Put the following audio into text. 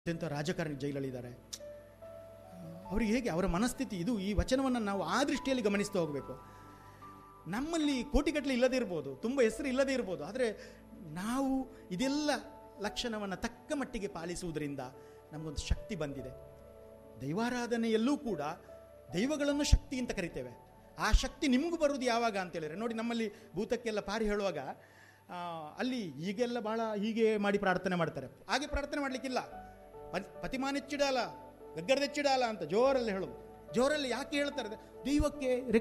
ಅತ್ಯಂತ ರಾಜಕಾರಣಿ ಜೈಲಲ್ಲಿದ್ದಾರೆ ಅವರಿಗೆ ಹೇಗೆ ಅವರ ಮನಸ್ಥಿತಿ ಇದು ಈ ವಚನವನ್ನು ನಾವು ಆ ದೃಷ್ಟಿಯಲ್ಲಿ ಗಮನಿಸ್ತಾ ಹೋಗಬೇಕು ನಮ್ಮಲ್ಲಿ ಕೋಟಿಗಟ್ಟಲೆ ಇಲ್ಲದೇ ಇರ್ಬೋದು ತುಂಬ ಹೆಸರು ಇಲ್ಲದೇ ಇರ್ಬೋದು ಆದರೆ ನಾವು ಇದೆಲ್ಲ ಲಕ್ಷಣವನ್ನು ತಕ್ಕ ಮಟ್ಟಿಗೆ ಪಾಲಿಸುವುದರಿಂದ ನಮಗೊಂದು ಶಕ್ತಿ ಬಂದಿದೆ ದೈವಾರಾಧನೆಯಲ್ಲೂ ಕೂಡ ದೈವಗಳನ್ನು ಶಕ್ತಿ ಅಂತ ಕರಿತೇವೆ ಆ ಶಕ್ತಿ ನಿಮಗೂ ಬರುವುದು ಯಾವಾಗ ಅಂತ ಹೇಳಿದ್ರೆ ನೋಡಿ ನಮ್ಮಲ್ಲಿ ಭೂತಕ್ಕೆಲ್ಲ ಪಾರಿ ಹೇಳುವಾಗ ಆ, ಅಲ್ಲಿ ಈಗೆಲ್ಲ ಭಾಳ ಹೀಗೆ ಮಾಡಿ ಪ್ರಾರ್ಥನೆ ಮಾಡ್ತಾರೆ ಹಾಗೆ ಪ್ರಾರ್ಥನೆ ಮಾಡಲಿಕ್ಕಿಲ್ಲ ಪತಿಮಾನೆಚ್ಚಿಡಲ್ಲ ಗಗ್ಗರದೆಚ್ಚಿಡಲ್ಲ ಅಂತ ಜೋರಲ್ಲಿ ಹೇಳೋದು ಜೋರಲ್ಲಿ ಯಾಕೆ ಹೇಳ್ತಾರೆ ದೈವಕ್ಕೆ